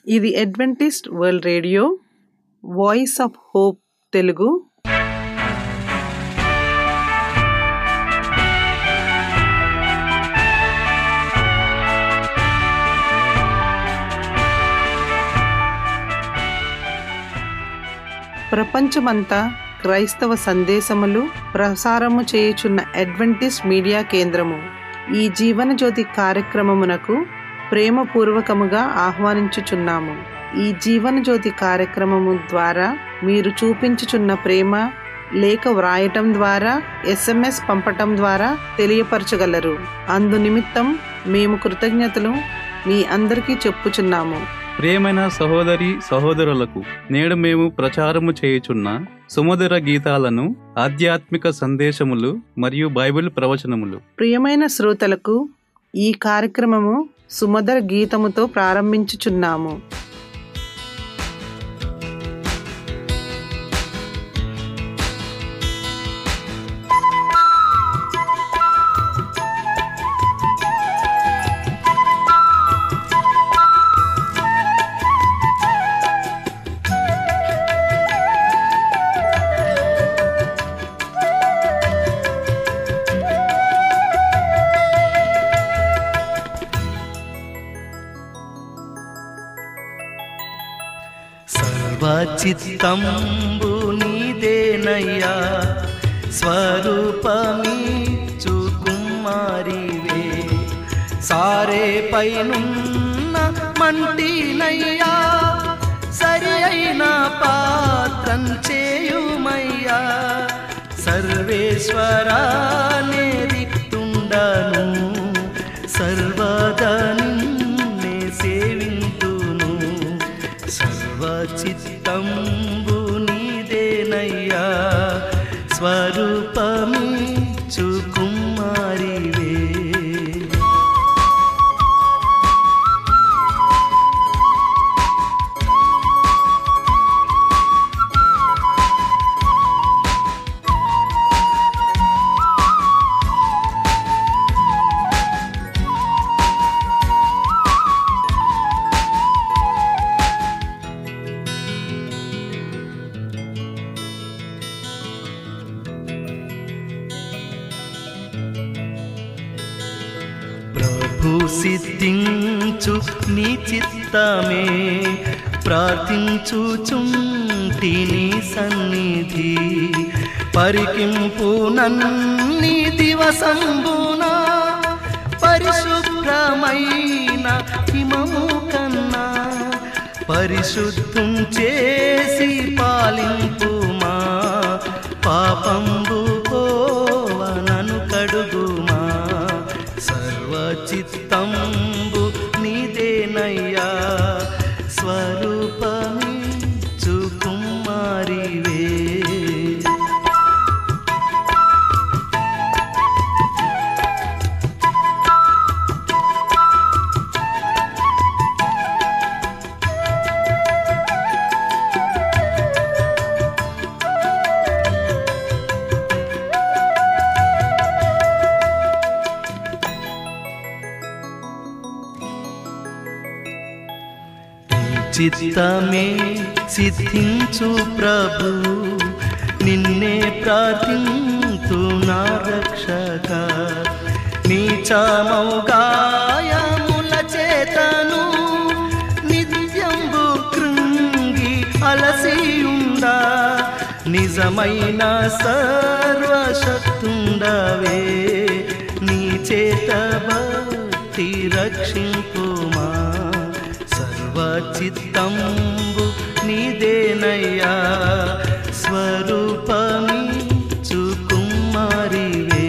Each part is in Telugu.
ఇది adventist world radio voice of hope Telugu ప్రపంచమంతా క్రైస్తవ సందేశములు ప్రసారము చేయుచున్న అడ్వెంటిస్ట్ మీడియా కేంద్రము ఈ జీవన జ్యోతి కార్యక్రమమునకు ప్రేమపూర్వకముగా ఆహ్వానించుచున్నాము ఈ జీవన జ్యోతి కార్యక్రమము ద్వారా మీరు చూపించుచున్న ప్రేమ లేఖ వ్రాయటం ద్వారా ఎస్ఎంఎస్ పంపటం ద్వారా తెలియపరచగలరు అందు నిమిత్తం మేము కృతజ్ఞతలు మీ అందరికీ చెప్పుచున్నాము ప్రియమైన సహోదరి సహోదరులకు నేడు మేము ప్రచారము చేయుచున్న సుమధుర గీతాలను ఆధ్యాత్మిక సందేశములు మరియు బైబిల్ ప్రవచనములు ప్రియమైన శ్రోతలకు ఈ కార్యక్రమము సుమధుర గీతముతో ప్రారంభించుచున్నాము సర్వచిత్తంబు నీదేనయ్యా స్వరూపమీ కుమారివే సారే పైనున్న మంటినయ్యా సరి అయిన పాత్రం చేయుమయ్యా సర్వేశ్వరానే దిక్తుండను సర్వదా నిన్నే సేవింతును సర్వచిత్తంబు నీదేనయ్యా స్వరూపమీ కుమారివే ప్రభు సిద్ధించు నీ చిత్తమే ప్రార్థించుచుంటిని సన్నిధి పరికింపు నన్ని దివసంబున పరిశుభ్రమైన హిమము కన్నా పరిశుద్ధం చేసి పాలింపుమా పాపంబు పోవనను కడుగుమా సర్వచిత్తంబు నీదేనయ్యా స్వరూపమీ కుమారివే చిత్తమే సిద్ధించు ప్రభు నిన్నే ప్రార్థింతు నా రక్షక నీచమౌ గాయముల చేతను నిత్యంబు కృంగి అలసియుందా నిజమైన సర్వశక్తుండవే నీ చేత భక్తి రక్షింపుమా సర్వచిత్తంబు నీదేనయ్యా స్వరూపమీ కుమారివే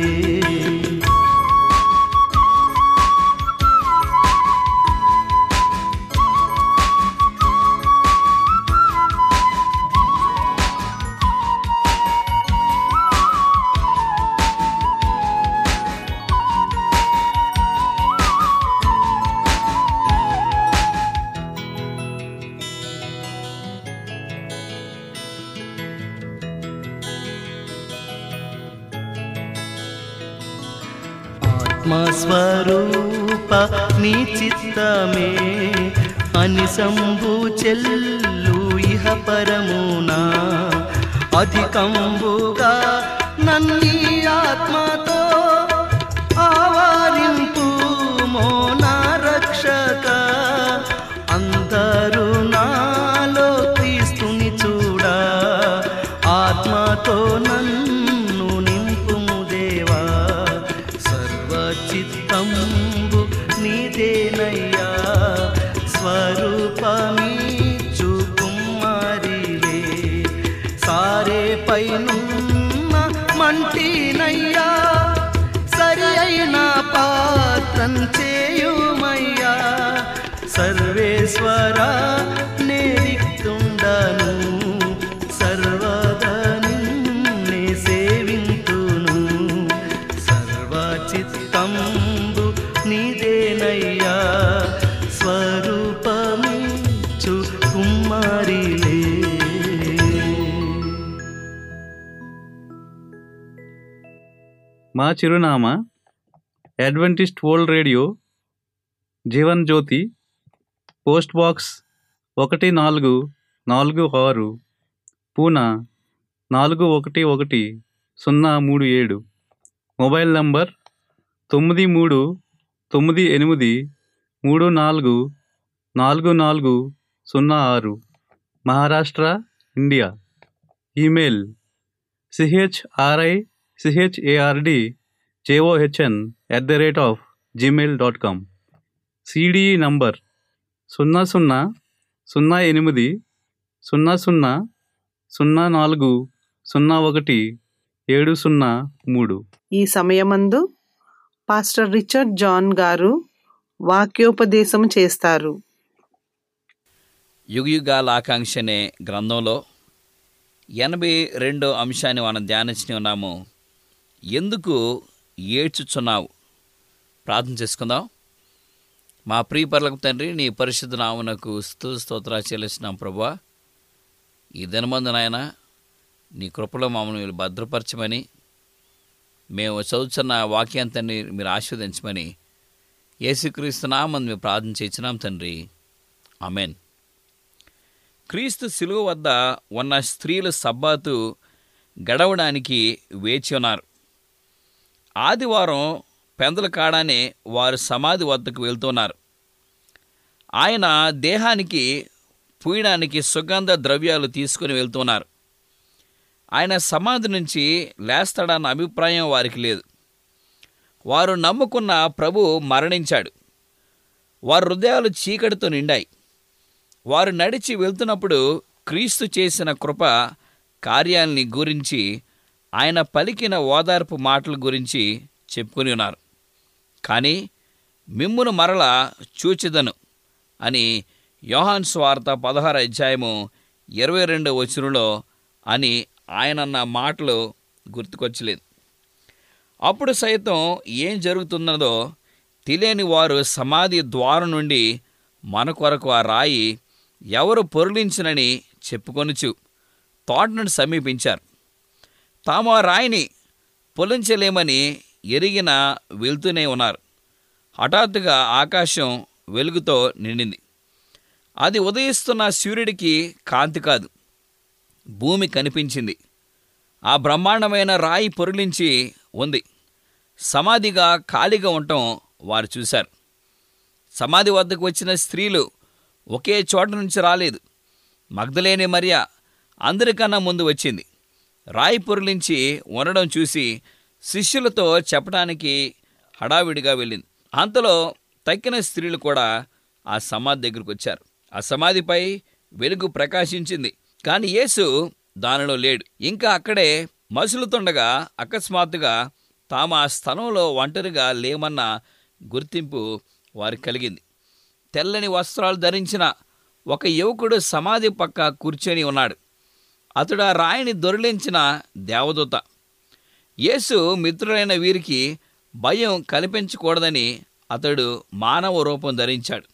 ఆత్మస్వరూప నీ చిత్తమే అని సంభు చెల్లు ఇహ పరమునా అధికంబుగా నన్ని ఆత్మతో ఆవారింపు మోనా రక్షక అందరూ నాలో క్రీస్తుని చూడా ఆత్మతో నన్ను నింపుము దేవా సర్వచిత్తంబు నీదేనయ్యా స్వరూపమీచు కుమారివే సారే పైనున్న మంటినయ్యా సరి అయిన పాత్రం చేయుమయ్యా సర్వేశ్వర నేరిక్తుండను సర్వదనే సేవింతును సర్వచిత్తంబు నీదేనయ్యా స్వరూపమిచ్చు కుమారిలే మా చిరునామా adventist world radio Jeevan Jyothi post box ఒకటి నాలుగు నాలుగు ఆరు పూనా నాలుగు ఒకటి ఒకటి సున్నా మూడు ఏడు మొబైల్ నంబర్ తొమ్మిది మూడు తొమ్మిది ఎనిమిది మూడు నాలుగు నాలుగు నాలుగు సున్నా ఆరు Maharashtra India email C H R I C H A R D J O H N at the rate of Gmail dot com C D E number సున్నా సున్నా సున్నా ఎనిమిది సున్నా సున్నా సున్నా నాలుగు సున్నా ఒకటి ఏడు సున్నా మూడు ఈ సమయమందు పాస్టర్ రిచర్డ్ జాన్ గారు వాక్యోపదేశం చేస్తారు యుగయుగాల ఆకాంక్ష అనే గ్రంథంలో ఎనభై రెండో అంశాన్ని మనం ధ్యానించి ఉన్నాము ఎందుకు ఏడ్చుచున్నావు ప్రార్థన చేసుకుందాం మా ప్రియపర్లకు తండ్రి నీ పరిశుద్ధ నామునకు స్తు స్తోత్ర చెల్లిస్తున్నాం ప్రభా ఈ దినమందు నాయన నీ కృపలో మమ్మల్ని మీరు భద్రపరచమని మేము చదువుతున్న వాక్యాంతాన్ని మీరు ఆస్వాదించమని యేసుక్రీస్తు నామని మేము ప్రార్థన చేసినాం తండ్రి ఆమెన్ క్రీస్తు శిలువ వద్ద ఉన్న స్త్రీలు సబ్బాతు గడవడానికి వేచి ఉన్నారు ఆదివారం పెందల కాడానే వారు సమాధి వద్దకు వెళ్తున్నారు ఆయన దేహానికి పూయడానికి సుగంధ ద్రవ్యాలు తీసుకుని వెళ్తున్నారు ఆయన సమాధి నుంచి లేస్తాడన్న అభిప్రాయం వారికి లేదు వారు నమ్ముకున్న ప్రభు మరణించాడు వారి హృదయాలు చీకటితో నిండాయి వారు నడిచి వెళ్తున్నప్పుడు క్రీస్తు చేసిన కృప కార్యాలని గురించి ఆయన పలికిన ఓదార్పు మాటల గురించి చెప్పుకొని ఉన్నారు కానీ మిమ్మును మరల చూచిదను అని యోహాన్ స్వార్త పదహారు అధ్యాయము ఇరవై రెండో వచనంలో అని ఆయనన్న మాటలు గుర్తుకొచ్చలేదు అప్పుడు సైతం ఏం జరుగుతున్నదో తెలియని వారు సమాధి ద్వారం నుండి మన కొరకు ఆ రాయి ఎవరు పొరులించినని చెప్పుకొనుచు తోటను సమీపించారు తాము ఆ రాయిని పొలించలేమని ఎరిగిన వెళ్తూనే ఉన్నారు హఠాత్తుగా ఆకాశం వెలుగుతో నిండింది అది ఉదయిస్తున్న సూర్యుడికి కాంతి కాదు భూమి కనిపించింది ఆ బ్రహ్మాండమైన రాయి పొరులించి ఉంది సమాధిగా ఖాళీగా ఉండటం వారు చూశారు సమాధి వద్దకు వచ్చిన స్త్రీలు ఒకే చోట నుంచి రాలేదు మగ్ధలేని మరియ అందరికన్నా ముందు వచ్చింది రాయి పొరులించి ఉండడం చూసి శిష్యులతో చెప్పడానికి హడావిడిగా వెళ్ళింది అంతలో తక్కిన స్త్రీలు కూడా ఆ సమాధి దగ్గరకు వచ్చారు ఆ సమాధిపై వెలుగు ప్రకాశించింది కానీ యేసు దానిలో లేడు ఇంకా అక్కడే మసులుతుండగా అకస్మాత్తుగా తాము ఆ స్థలంలో ఒంటరిగా లేమన్న గుర్తింపు వారికి కలిగింది తెల్లని వస్త్రాలు ధరించిన ఒక యువకుడు సమాధి పక్క కూర్చొని ఉన్నాడు అతడు ఆ రాయిని దొరిలించిన దేవదూత యేసు మిత్రులైన వీరికి భయం కల్పించకూడదని అతడు మానవ రూపం ధరించాడు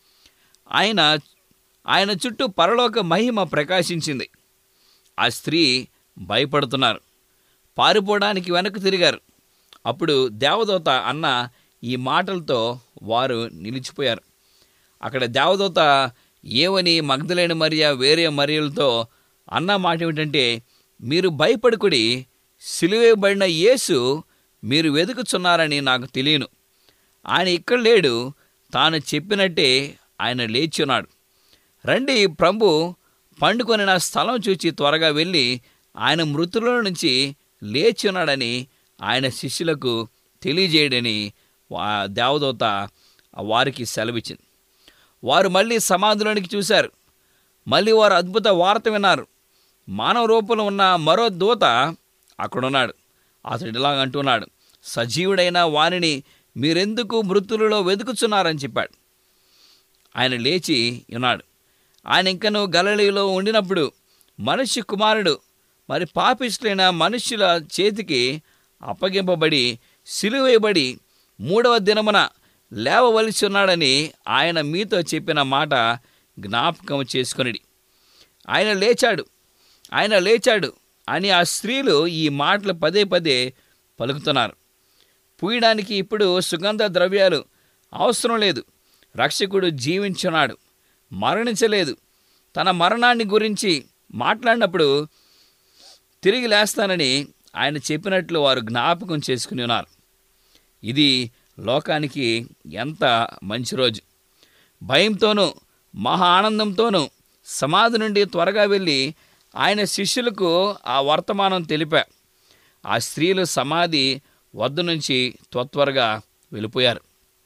ఆయన ఆయన చుట్టూ పరలోక మహిమ ప్రకాశించింది ఆ స్త్రీ భయపడుతున్నారు పారిపోవడానికి వెనక్కి తిరిగారు అప్పుడు దేవదూత అన్న ఈ మాటలతో వారు నిలిచిపోయారు అక్కడ దేవదూత ఏవని మగ్ధులైన మరియా వేరే మరియలతో అన్న మాట ఏమిటంటే మీరు భయపడుకుడి సిలువేయబడిన యేసు మీరు వెతుకుచున్నారని నాకు తెలియను ఆయన ఇక్కడ లేడు తాను చెప్పినట్టే ఆయన లేచి ఉన్నాడు రండి ప్రభు పండుకొని నా స్థలం చూచి త్వరగా వెళ్ళి ఆయన మృతుల నుంచి లేచి ఉన్నాడని ఆయన శిష్యులకు తెలియజేయడని వా- దేవదూత వారికి సెలవిచ్చింది వారు మళ్ళీ సమాధిలోనికి చూశారు మళ్ళీ వారు అద్భుత వార్త విన్నారు మానవ రూపంలో ఉన్న మరో దూత అక్కడున్నాడు అతడు ఇలాగ అంటున్నాడు సజీవుడైన వానిని మీరెందుకు మృతులలో వెతుకుచున్నారని చెప్పాడు ఆయన లేచి ఉన్నాడు ఆయన ఇంకను గలలీలో ఉండినప్పుడు మనిషి కుమారుడు మరి పాపిష్టులైన మనుష్యుల చేతికి అప్పగింపబడి సిలువేయబడి మూడవ దినమున లేవవలసి ఉన్నాడని ఆయన మీతో చెప్పిన మాట జ్ఞాపకం చేసుకొనిడి ఆయన లేచాడు ఆయన లేచాడు అని ఆ స్త్రీలు ఈ మాటలు పదే పదే పలుకుతున్నారు పూయడానికి ఇప్పుడు సుగంధ ద్రవ్యాలు అవసరం లేదు రక్షకుడు జీవించున్నాడు మరణించలేదు తన మరణాన్ని గురించి మాట్లాడినప్పుడు తిరిగి లేస్తానని ఆయన చెప్పినట్లు వారు జ్ఞాపకం చేసుకుని ఉన్నారు ఇది లోకానికి ఎంత మంచి రోజు భయంతోనూ మహా ఆనందంతోనూ సమాధి నుండి త్వరగా వెళ్ళి ఆయన శిష్యులకు ఆ వర్తమానం తెలిపా ఆ స్త్రీలు సమాధి వద్ద నుంచి త్వత్వరగా వెళ్ళిపోయారు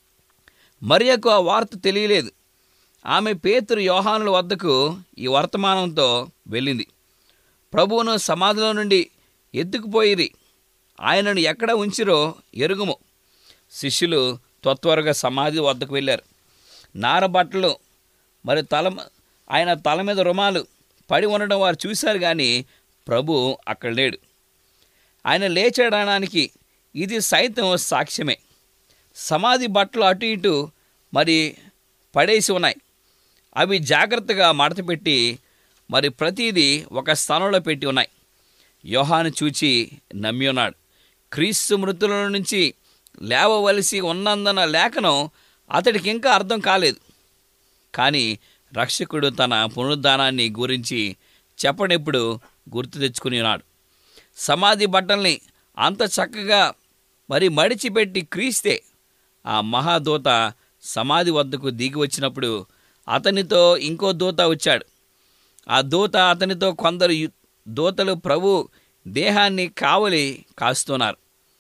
మరియకు ఆ వార్త తెలియలేదు ఆమె పేతురు యోహానుల వద్దకు ఈ వర్తమానంతో వెళ్ళింది ప్రభువును సమాధిలో నుండి ఎత్తుకుపోయిరి ఆయనను ఎక్కడ ఉంచిరో ఎరుగుము శిష్యులు త్వత్వరగా సమాధి వద్దకు వెళ్ళారు నార బట్టలు మరి తల ఆయన తల మీద రుమాలు పడి ఉండడం వారు చూశారు కానీ ప్రభు అక్కడ లేడు ఆయన లేచడానికి ఇది సైతం సాక్ష్యమే సమాధి బట్టలు అటు ఇటు మరి పడేసి ఉన్నాయి అవి జాగ్రత్తగా మడతపెట్టి మరి ప్రతిదీ ఒక స్థానంలో పెట్టి ఉన్నాయి యోహాను చూచి నమ్మి ఉన్నాడు క్రీస్తు మృతుల నుంచి లేవవలసి ఉన్నందన్న లేఖనం అతడికి ఇంకా అర్థం కాలేదు కానీ రక్షకుడు తన పునరుద్ధానాన్ని గురించి చెప్పనెప్పుడు గుర్తు తెచ్చుకుని ఉన్నాడు సమాధి బట్టల్ని అంత చక్కగా మరి మడిచిపెట్టి క్రీస్తే ఆ మహాదూత సమాధి వద్దకు దిగి వచ్చినప్పుడు అతనితో ఇంకో దూత వచ్చాడు ఆ దూత అతనితో కొందరు యు- దూతలు ప్రభు దేహాన్ని కావలి కాస్తున్నారు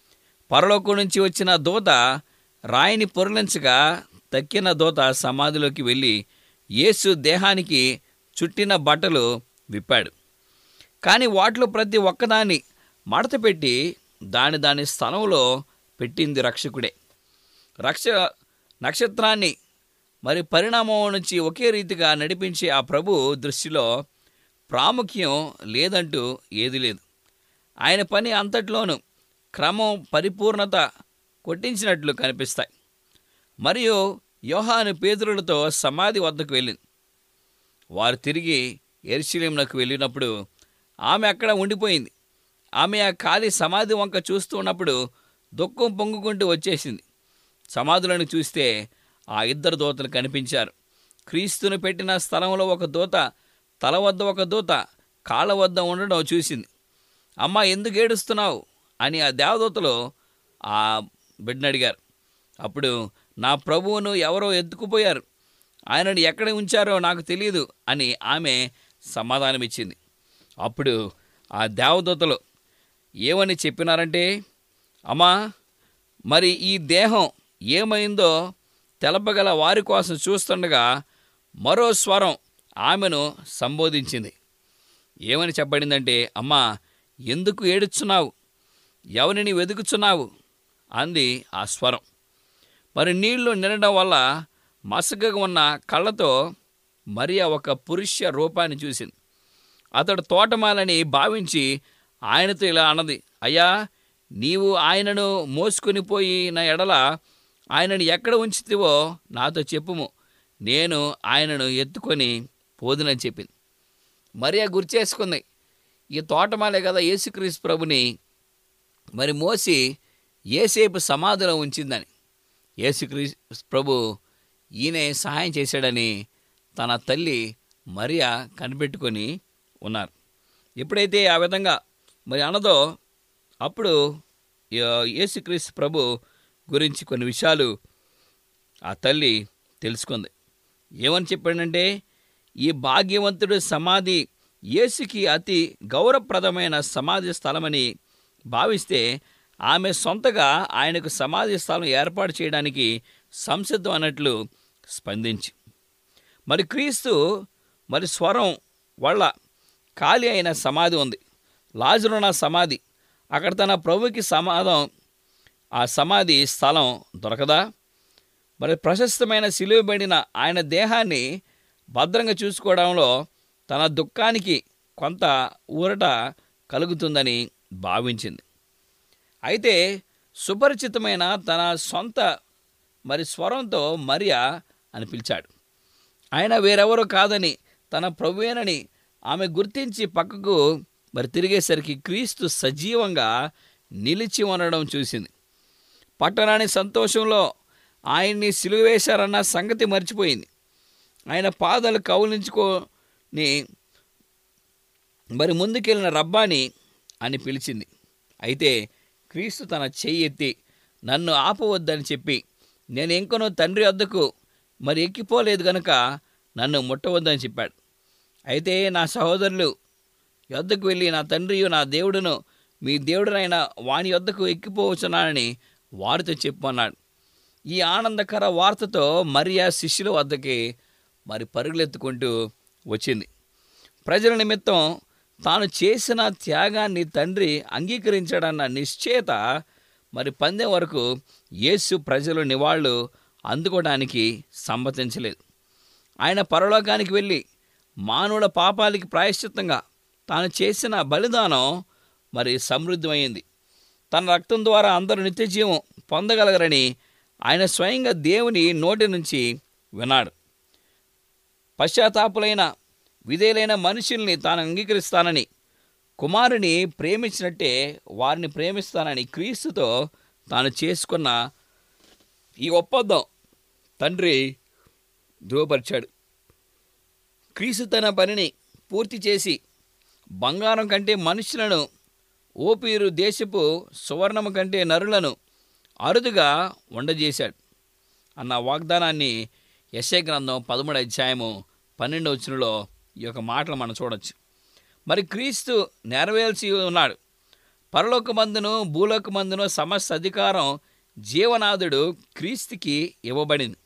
పరలోకం నుంచి వచ్చిన దూత రాయిని పొరలించగా తక్కిన దూత సమాధిలోకి వెళ్ళి యేసు దేహానికి చుట్టిన బట్టలు విప్పాడు కానీ వాటిలో ప్రతి ఒక్కదాన్ని మడతపెట్టి దాని దాని స్థలంలో పెట్టింది రక్షకుడే రక్ష నక్షత్రాన్ని మరి పరిణామం నుంచి ఒకే రీతిగా నడిపించే ఆ ప్రభు దృష్టిలో ప్రాముఖ్యం లేదంటూ ఏది లేదు ఆయన పని అంతట్లోనూ క్రమం పరిపూర్ణత కొట్టించినట్లు కనిపిస్తాయి మరియు యోహాను పేదరులతో సమాధి వద్దకు వెళ్ళింది వారు తిరిగి ఎర్షిలేంలకు వెళ్ళినప్పుడు ఆమె అక్కడ ఉండిపోయింది ఆమె ఆ ఖాళీ సమాధి వంక చూస్తూ ఉన్నప్పుడు దుఃఖం పొంగుకుంటూ వచ్చేసింది సమాధులను చూస్తే ఆ ఇద్దరు దూతలు కనిపించారు క్రీస్తును పెట్టిన స్థలంలో ఒక దూత తల వద్ద ఒక దూత కాళ్ళ వద్ద ఉండడం చూసింది అమ్మ ఎందుకు ఏడుస్తున్నావు అని ఆ దేవదూతలు ఆ బిడ్డను అడిగారు అప్పుడు నా ప్రభువును ఎవరో ఎత్తుకుపోయారు ఆయనను ఎక్కడ ఉంచారో నాకు తెలియదు అని ఆమె సమాధానమిచ్చింది అప్పుడు ఆ దేవదూతలు ఏమని చెప్పినారంటే అమ్మా మరి ఈ దేహం ఏమైందో తెలపగల వారి కోసం చూస్తుండగా మరో స్వరం ఆమెను సంబోధించింది ఏమని చెప్పబడిందంటే అమ్మా ఎందుకు ఏడుచున్నావు ఎవరిని వెతుకుచున్నావు అంది ఆ స్వరం మరి నీళ్లు నిండడం వల్ల మసకగా ఉన్న కళ్ళతో మరియా ఒక పురుష రూపాన్ని చూసింది అతడు తోటమాలని భావించి ఆయనతో ఇలా అన్నది అయ్యా నీవు ఆయనను మోసుకొని పోయిన ఎడల ఆయనను ఎక్కడ ఉంచితివో నాతో చెప్పుము నేను ఆయనను ఎత్తుకొని పోదునని చెప్పింది మరియా గుర్చేసుకుంది ఈ తోటమాలే కదా యేసుక్రీస్తు ప్రభుని మరి మోసి ఏసేపు సమాధిలో ఉంచిందని యేసుక్రీస్తు ప్రభు ఈయనే సహాయం చేశాడని తన తల్లి మరియా కనిపెట్టుకొని ఉన్నారు ఎప్పుడైతే ఆ విధంగా మరి అనదో అప్పుడు యా- యేసుక్రీస్తు ప్రభు గురించి కొన్ని విషయాలు ఆ తల్లి తెలుసుకుంది ఏమని చెప్పాడంటే ఈ భాగ్యవంతుడు సమాధి యేసుకి అతి గౌరవప్రదమైన సమాధి స్థలమని భావిస్తే ఆమె సొంతగా ఆయనకు సమాధి స్థలం ఏర్పాటు చేయడానికి సంసిద్ధం అన్నట్లు స్పందించి మరి క్రీస్తు మరి స్వరం వల్ల ఖాళీ అయిన సమాధి ఉంది లాజరున సమాధి అక్కడ తన ప్రభుకి సమాధం ఆ సమాధి స్థలం దొరకదా మరి ప్రశస్తమైన సిలువబడిన ఆయన దేహాన్ని భద్రంగా చూసుకోవడంలో తన దుఃఖానికి కొంత ఊరట కలుగుతుందని భావించింది అయితే సుపరిచితమైన తన సొంత మరి స్వరంతో మరియా అని పిలిచాడు ఆయన వేరెవరో కాదని తన ప్రభువేనని ఆమె గుర్తించి పక్కకు మరి తిరిగేసరికి క్రీస్తు సజీవంగా నిలిచి ఉండడం చూసింది పట్టణాని సంతోషంలో ఆయన్ని సిలువేశారన్న సంగతి మర్చిపోయింది ఆయన పాదాలు కౌలించుకొని మరి ముందుకెళ్ళిన రబ్బాని అని పిలిచింది అయితే క్రీస్తు తన చెయ్యి ఎత్తి నన్ను ఆపవద్దని చెప్పి నేను ఇంకనూ తండ్రి వద్దకు మరి ఎక్కిపోలేదు గనుక నన్ను ముట్టవద్దని చెప్పాడు అయితే నా సహోదరులు యొద్దకు వెళ్ళి నా తండ్రియు నా దేవుడును మీ దేవుడునైన వాని యొద్దకు ఎక్కిపోవచ్చున్నానని వారితో చెప్పన్నాడు ఈ ఆనందకర వార్తతో మరియా శిష్యుల వద్దకి మరి పరుగులెత్తుకుంటూ వచ్చింది ప్రజల నిమిత్తం తాను చేసిన త్యాగాన్ని తండ్రి అంగీకరించాడన్న నిశ్చయత మరి పందెం వరకు యేసు ప్రజలు నివాళులు అందుకోవడానికి సమ్మతించలేదు ఆయన పరలోకానికి వెళ్ళి మానవుల పాపాలకి ప్రాయశ్చిత్తంగా తాను చేసిన బలిదానం మరి సమృద్ధమైంది తన రక్తం ద్వారా అందరూ నిత్యజీవం పొందగలగరని ఆయన స్వయంగా దేవుని నోటి నుంచి విన్నాడు పశ్చాత్తాపులైన విధేయులైన మనుషుల్ని తాను అంగీకరిస్తానని కుమారుని ప్రేమించినట్టే వారిని ప్రేమిస్తానని క్రీస్తుతో తాను చేసుకున్న ఈ ఒప్పందం తండ్రి ధృవపరిచాడు క్రీస్తు తన పనిని పూర్తి చేసి బంగారం కంటే మనుషులను ఓపీరు దేశపు సువర్ణము కంటే నరులను అరుదుగా ఉండజేశాడు అన్న వాగ్దానాన్ని యశయ గ్రంథం పదమూడు అధ్యాయము పన్నెండు వచ్చినలో ఈ యొక్క మాటలు మనం చూడొచ్చు మరి క్రీస్తు నెరవేర్చి ఉన్నాడు పరలోకమందును భూలోకమందును సమస్త అధికారం జీవనాథుడు క్రీస్తుకి ఇవ్వబడింది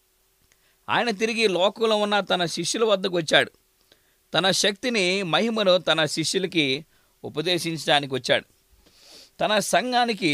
ఆయన తిరిగి లోకంలో ఉన్న తన శిష్యుల వద్దకు వచ్చాడు తన శక్తిని మహిమను తన శిష్యులకి ఉపదేశించడానికి వచ్చాడు తన సంఘానికి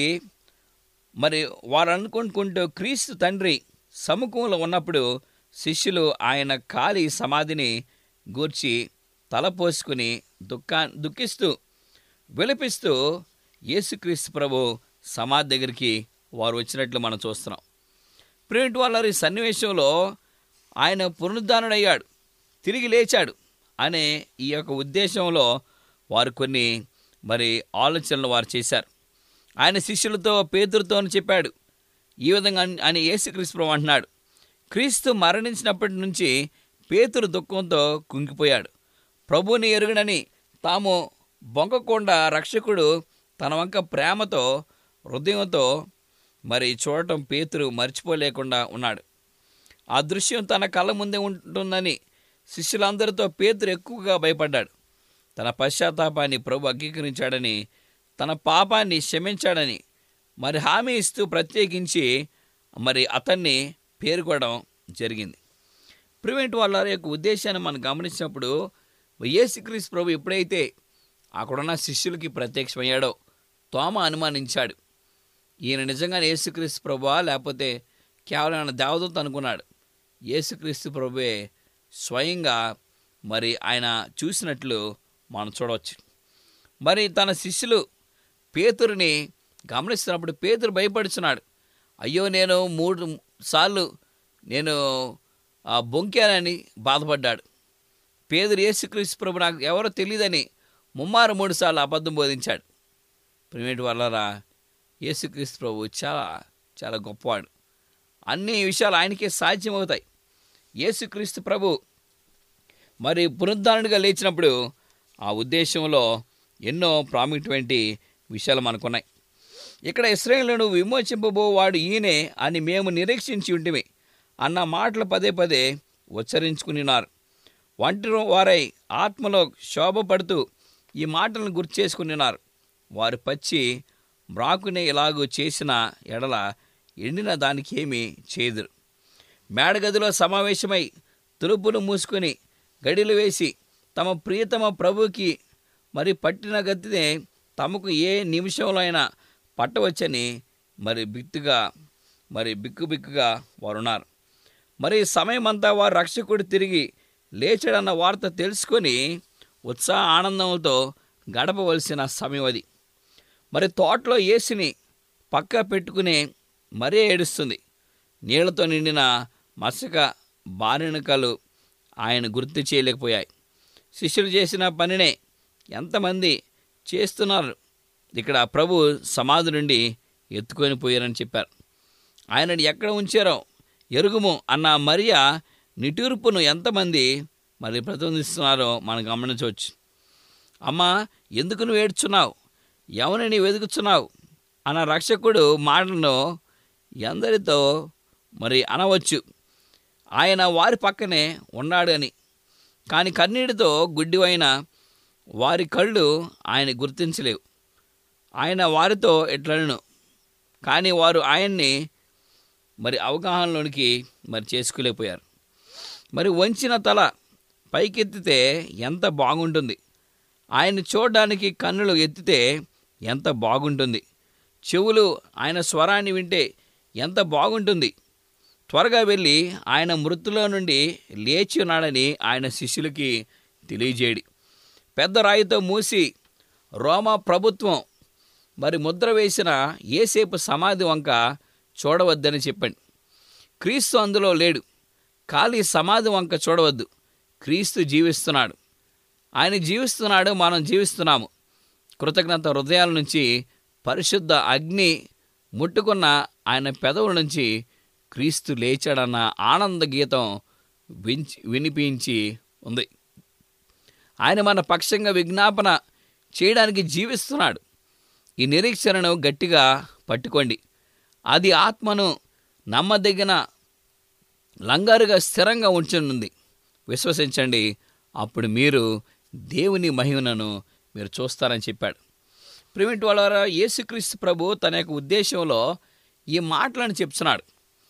మరి వారు అనుకుంటూ క్రీస్తు తండ్రి సముఖంలో ఉన్నప్పుడు శిష్యులు ఆయన ఖాళీ సమాధిని గూర్చి తలపోసుకుని దుఃఖా దుఃఖిస్తూ విలపిస్తూ యేసుక్రీస్తు ప్రభు సమాధి దగ్గరికి వారు వచ్చినట్లు మనం చూస్తున్నాం ప్రింట్ వాళ్ళ ఈ సన్నివేశంలో ఆయన పునరుద్ధానుడయ్యాడు తిరిగి లేచాడు అనే ఈ యొక్క ఉద్దేశంలో వారు కొన్ని మరి ఆలోచనలు వారు చేశారు ఆయన శిష్యులతో పేతురుతో చెప్పాడు ఈ విధంగా అని- అని యేసుక్రీస్తు ప్రభు అంటున్నాడు క్రీస్తు మరణించినప్పటి నుంచి పేతురు దుఃఖంతో కుంగిపోయాడు ప్రభుని ఎరుగనని తాము బొంకకుండా రక్షకుడు తన వంక ప్రేమతో హృదయంతో మరి చూడటం పేతురు మర్చిపోలేకుండా ఉన్నాడు ఆ దృశ్యం తన కళ్ళ ముందే ఉంటుందని శిష్యులందరితో పేతురు ఎక్కువగా భయపడ్డాడు తన పశ్చాత్తాపాన్ని ప్రభు అంగీకరించాడని తన పాపాన్ని క్షమించాడని మరి హామీ ఇస్తూ ప్రత్యేకించి మరి అతన్ని పేర్కోవడం జరిగింది ప్రివెంట్ వాళ్ళ యొక్క ఉద్దేశాన్ని మనం గమనించినప్పుడు యేసుక్రీస్తు ప్రభు ఎప్పుడైతే అక్కడున్న శిష్యులకి ప్రత్యక్షమయ్యాడో తోమ అనుమానించాడు ఈయన నిజంగానే యేసుక్రీస్తు ప్రభువా లేకపోతే కేవలం ఆయన దేవదూత అనుకున్నాడు యేసుక్రీస్తు ప్రభువే స్వయంగా మరి ఆయన చూసినట్లు మనం చూడవచ్చు మరి తన శిష్యులు పేతురుని గమనిస్తున్నప్పుడు పేతురు భయపడుచున్నాడు అయ్యో నేను మూడు సార్లు నేను ఆ, బొంకానని బాధపడ్డాడు పేదరు యేసుక్రీస్తు ప్రభు నాకు ఎవరో తెలియదని ముమ్మారు మూడు సార్లు అబద్ధం బోధించాడు ప్రిమేటి వల్లరా యేసుక్రీస్తు ప్రభు చాలా చాలా గొప్పవాడు అన్ని విషయాలు ఆయనకే సాధ్యమవుతాయి యేసుక్రీస్తు ప్రభు మరి పునరుద్ధరణగా లేచినప్పుడు ఆ ఉద్దేశంలో ఎన్నో ప్రాముఖ్యమైన విషయాలు మనకున్నాయి ఇక్కడ ఇస్రాయేళ్లను విమోచింపబోవాడు ఈయనే అని మేము నిరీక్షించి ఉంటిమి అన్న మాటలు పదే పదే ఉచ్చరించుకునిన్నారు వంటి వారై ఆత్మలో శోభపడుతూ ఈ మాటలను గుర్తు చేసుకునిన్నారు వారు పచ్చి మ్రాకునే ఇలాగూ చేసిన ఎడల ఎండిన దానికి ఏమీ చేయదురు మేడగదిలో సమావేశమై తులుపులు మూసుకొని గడిలు వేసి తమ ప్రియతమ ప్రభువుకి మరి పట్టిన గతినే తమకు ఏ నిమిషంలో అయినా పట్టవచ్చని మరి బిక్కుగా మరి బిక్కుబిక్కుగా వారున్నారు మరి సమయమంతా వారు రక్షకుడు తిరిగి లేచాడన్న వార్త తెలుసుకొని ఉత్సాహ ఆనందంతో గడపవలసిన సమయం అది మరి తోటలో ఏసిని పక్క పెట్టుకుని మరీ ఏడుస్తుంది నీళ్లతో నిండిన మసక బారినకలు ఆయన గుర్తు చేయలేకపోయాయి శిష్యులు చేసిన పనినే ఎంతమంది చేస్తున్నారు ఇక్కడ ప్రభు సమాధి నుండి ఎత్తుకొని పోయారని చెప్పారు ఆయనని ఎక్కడ ఉంచారో ఎరుగుము అన్న మరియా నిటూర్పును ఎంతమంది మరి ప్రతిబంధిస్తున్నారో మనం గమనించవచ్చు అమ్మా ఎందుకు నువ్వు ఏడ్చున్నావు ఎవరిని వెతుకుతున్నావు అన్న రక్షకుడు మాటలను ఎందరితో మరి అనవచ్చు ఆయన వారి పక్కనే ఉన్నాడు అని కానీ కన్నీటితో గుడ్డివైన వారి కళ్ళు ఆయన గుర్తించలేవు ఆయన వారితో ఎట్లను కానీ వారు ఆయన్ని మరి అవగాహనలోనికి మరి చేసుకోలేకపోయారు మరి వంచిన తల పైకెత్తితే ఎంత బాగుంటుంది ఆయన చూడడానికి కన్నులు ఎత్తితే ఎంత బాగుంటుంది చెవులు ఆయన స్వరాన్ని వింటే ఎంత బాగుంటుంది త్వరగా వెళ్ళి ఆయన మృతులో నుండి లేచి ఉన్నాడని ఆయన శిష్యులకి తెలియజేయడి పెద్ద రాయితో మూసి రోమా ప్రభుత్వం మరి ముద్ర వేసిన ఏసేపు సమాధి వంక చూడవద్దని చెప్పండి క్రీస్తు అందులో లేడు ఖాళీ సమాధి వంక చూడవద్దు క్రీస్తు జీవిస్తున్నాడు ఆయన జీవిస్తున్నాడు మనం జీవిస్తున్నాము కృతజ్ఞత హృదయాల నుంచి పరిశుద్ధ అగ్ని ముట్టుకున్న ఆయన పెదవుల నుంచి క్రీస్తు లేచాడన్న ఆనంద గీతం వించి వినిపించి ఉంది ఆయన మన పక్షంగా విజ్ఞాపన చేయడానికి జీవిస్తున్నాడు ఈ నిరీక్షణను గట్టిగా పట్టుకోండి అది ఆత్మను నమ్మదగిన లంగారుగా స్థిరంగా ఉంచనుంది విశ్వసించండి అప్పుడు మీరు దేవుని మహిమను మీరు చూస్తారని చెప్పాడు ప్రిమిట్ వాళ్ళ యేసుక్రీస్తు ప్రభు తన యొక్క ఉద్దేశంలో ఈ మాటలను చెప్తున్నాడు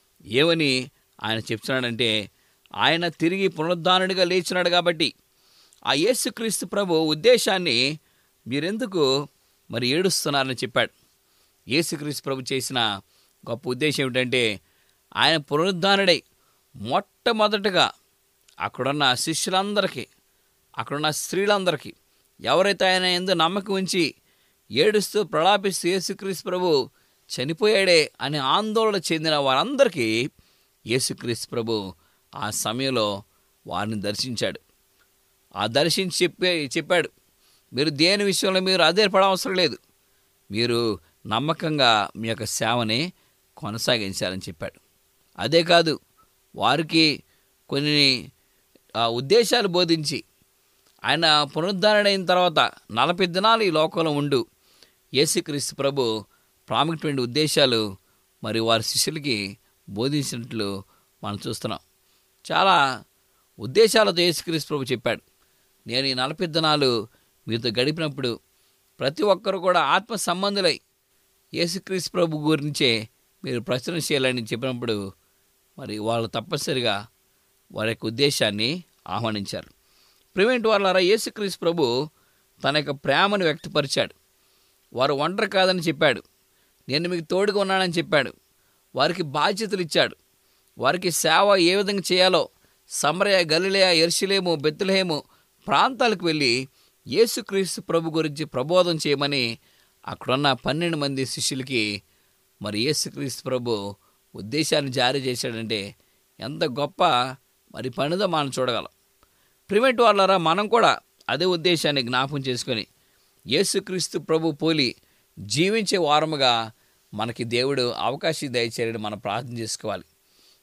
ఏమని ఆయన చెప్తున్నాడంటే ఆయన తిరిగి పునరుద్ధానుడిగా లేచినాడు కాబట్టి ఆ యేసుక్రీస్తు ప్రభు ఉద్దేశాన్ని మీరెందుకు మరి ఏడుస్తున్నారని చెప్పాడు యేసుక్రీస్తు ప్రభు చేసిన గొప్ప ఉద్దేశం ఏమిటంటే ఆయన పునరుద్ధానుడై మొట్టమొదటగా అక్కడున్న శిష్యులందరికీ అక్కడున్న స్త్రీలందరికీ ఎవరైతే ఆయన ఎందు నమ్మకం ఉంచి ఏడుస్తూ ప్రలాపిస్తూ యేసుక్రీస్తు ప్రభు చనిపోయాడే అని ఆందోళన చెందిన వారందరికీ యేసుక్రీస్తు ప్రభు ఆ సమయంలో వారిని దర్శించాడు ఆ దర్శించి చెప్పే చెప్పాడు మీరు దేని విషయంలో మీరు అధైర్పడవసరం లేదు మీరు నమ్మకంగా మీ యొక్క సేవని కొనసాగించాలని చెప్పాడు అదే కాదు వారికి కొన్ని ఆ, ఉద్దేశాలు బోధించి ఆయన పునరుద్ధరణ అయిన తర్వాత నలభై దినాలు ఈ లోకంలో ఉండు యేసుక్రీస్తు ప్రభు ప్రాముఖ్యమైన ఉద్దేశాలు మరి వారి శిష్యులకి బోధించినట్లు మనం చూస్తున్నాం చాలా ఉద్దేశాలతో యేసుక్రీస్తు ప్రభు చెప్పాడు నేను ఈ నలభై దినాలు మీతో గడిపినప్పుడు ప్రతి ఒక్కరు కూడా ఆత్మ సంబంధులై యేసుక్రీస్తు ప్రభు గురించే మీరు ప్రచురణ చేయాలని చెప్పినప్పుడు మరి వాళ్ళు తప్పనిసరిగా వారి యొక్క ఉద్దేశాన్ని ఆహ్వానించారు ప్రివెంట్ వాళ్ళారా యేసుక్రీస్తు ప్రభు తన యొక్క ప్రేమను వ్యక్తపరిచాడు వారు ఒంటరి కాదని చెప్పాడు నేను మీకు తోడుగా ఉన్నానని చెప్పాడు వారికి బాధ్యతలు ఇచ్చాడు వారికి సేవ ఏ విధంగా చేయాలో సమరయ గలిలయ ఎర్షిలేము బెత్తులహేము ప్రాంతాలకు వెళ్ళి యేసుక్రీస్తు ప్రభు గురించి ప్రబోధం చేయమని అక్కడున్న పన్నెండు మంది శిష్యులకి మరి యేసుక్రీస్తు ప్రభు ఉద్దేశాన్ని జారీ చేశాడంటే ఎంత గొప్ప మరి పనిదో మనం చూడగలం ప్రివెంట్ వాళ్ళరా మనం కూడా అదే ఉద్దేశాన్ని జ్ఞాపకం చేసుకొని యేసుక్రీస్తు ప్రభు పోలి జీవించే వారముగా మనకి దేవుడు అవకాశం దయచేయడం మనం ప్రార్థన చేసుకోవాలి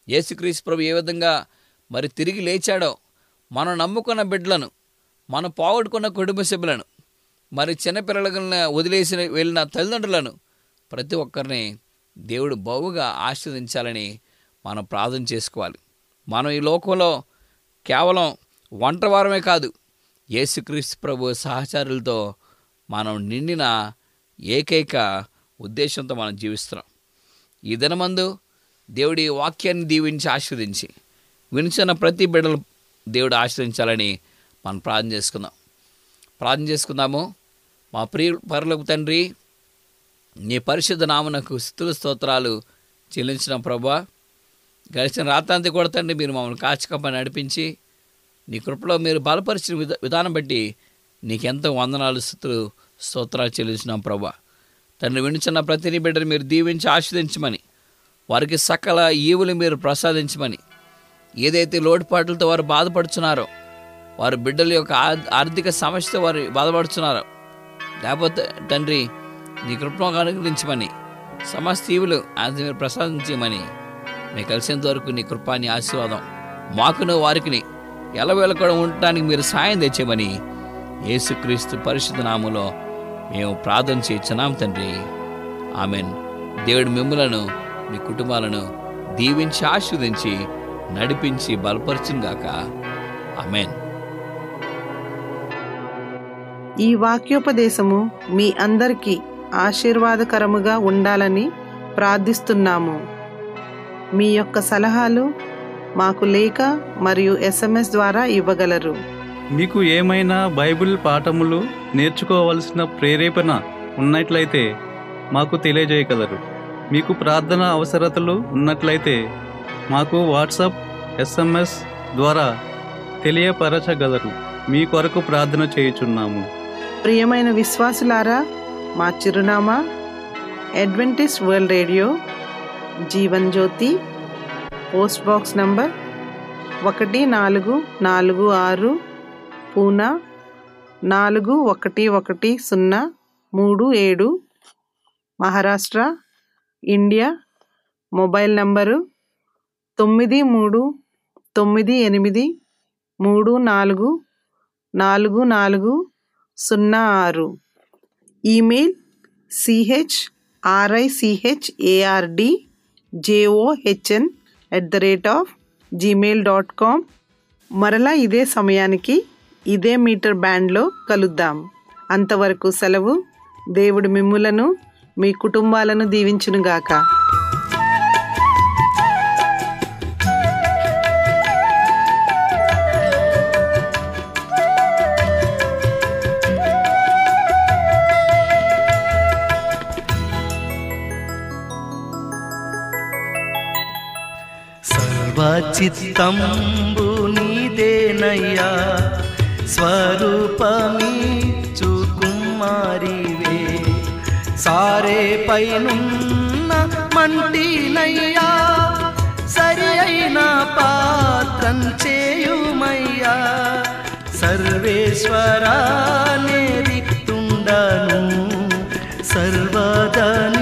యేసుక్రీస్తు ప్రభు ఏ విధంగా మరి తిరిగి లేచాడో మనం నమ్ముకున్న బిడ్డలను మనం పోగొట్టుకున్న కుటుంబ సభ్యులను మరి చిన్నపిల్లలను వదిలేసి వెళ్ళిన తల్లిదండ్రులను ప్రతి ఒక్కరిని దేవుడు బహుగా ఆశీర్వదించాలని మనం ప్రార్థన చేసుకోవాలి మనం ఈ లోకంలో కేవలం ఒంటరివారమే కాదు యేసుక్రీస్తు ప్రభు సహచారులతో మనం నిండిన ఏకైక ఉద్దేశంతో మనం జీవిస్తున్నాం ఈ దినమందు దేవుడి వాక్యాన్ని దీవించి ఆశీర్వదించి వినిచిన ప్రతి బిడ్డలు దేవుడు ఆశ్రయించాలని మనం ప్రార్థన చేసుకుందాం ప్రార్థన చేసుకుందాము మా ప్రియ పరలోక తండ్రి నీ పరిశుద్ధ నామనకు స్థుతుల స్తోత్రాలు చెల్లించిన ప్రభా గడిచిన రాత్రంతా కూడా తండ్రి మీరు మమ్మల్ని కాచకప్పని నడిపించి నీ కృపలో మీరు బలపరిచిన విధ విధానం బట్టి నీకెంతో వందనాలు స్థుతులు స్తోత్రాలు చెల్లించినాం ప్రభా తండ్రి వినిచున్న ప్రతి నీ బిడ్డను మీరు దీవించి ఆస్వాదించమని వారికి సకల ఈవులు మీరు ప్రసాదించమని ఏదైతే లోటుపాట్లతో వారు బాధపడుతున్నారో వారి బిడ్డల యొక్క ఆ- ఆర్థిక సమస్యతో వారు బాధపడుతున్నారో లేకపోతే తండ్రి నీ కృపను అనుగ్రహించమని సమస్త ఈవులు అది మీరు ప్రసాదించమని మీకు కలిసేంత వరకు నీ కృపాని ఆశీర్వాదం మాకును వారికి ఎలవేళ కూడా ఉండటానికి మీరు సాయం తెచ్చేమని యేసుక్రీస్తు పరిశుద్ధ నామంలో మేము ప్రార్థన చేయించున్నాం తండ్రి ఆమెన్ దేవుడు మిమ్మలను మీ కుటుంబాలను దీవించి ఆశీర్వదించి నడిపించి బలపరచుగాక ఆమెన్ ఈ వాక్యోపదేశము మీ అందరికీ ఆశీర్వాదకరముగా ఉండాలని ప్రార్థిస్తున్నాము మీ యొక్క సలహాలు మాకు లేఖ మరియు ఎస్ఎంఎస్ ద్వారా ఇవ్వగలరు మీకు ఏమైనా బైబిల్ పాఠములు నేర్చుకోవలసిన ప్రేరేపణ ఉన్నట్లయితే మాకు తెలియజేయగలరు మీకు ప్రార్థన అవసరతలు ఉన్నట్లయితే మాకు వాట్సాప్ ఎస్ఎంఎస్ ద్వారా తెలియపరచగలరు మీ కొరకు ప్రార్థన చేయుచున్నాము ప్రియమైన విశ్వాసులారా మా చిరునామా adventist world radio Jeevan Jyothi post box number ఒకటి నాలుగు నాలుగు ఆరు పూనా నాలుగు ఒకటి ఒకటి సున్నా మూడు ఏడు మహారాష్ట్ర ఇండియా మొబైల్ నంబరు తొమ్మిది మూడు తొమ్మిది ఎనిమిది మూడు నాలుగు నాలుగు నాలుగు సున్నా ఆరు email C H R I C H A R D J O H N at the rate of Gmail dot com మరలా ఇదే సమయానికి ఇదే మీటర్ బ్యాండ్లో కలుద్దాం అంతవరకు సెలవు దేవుడు మిమ్ములను మీ కుటుంబాలను దీవించునుగాక సర్వచిత్తంబు నీదేనయ్యా స్వరూపమీచు కుమారివే సారే పైనున్న మంటినయ్యా సరి అయిన పాత్రం చేయుమయ్యా సర్వేశ్వరా నేరితుండను సర్వదన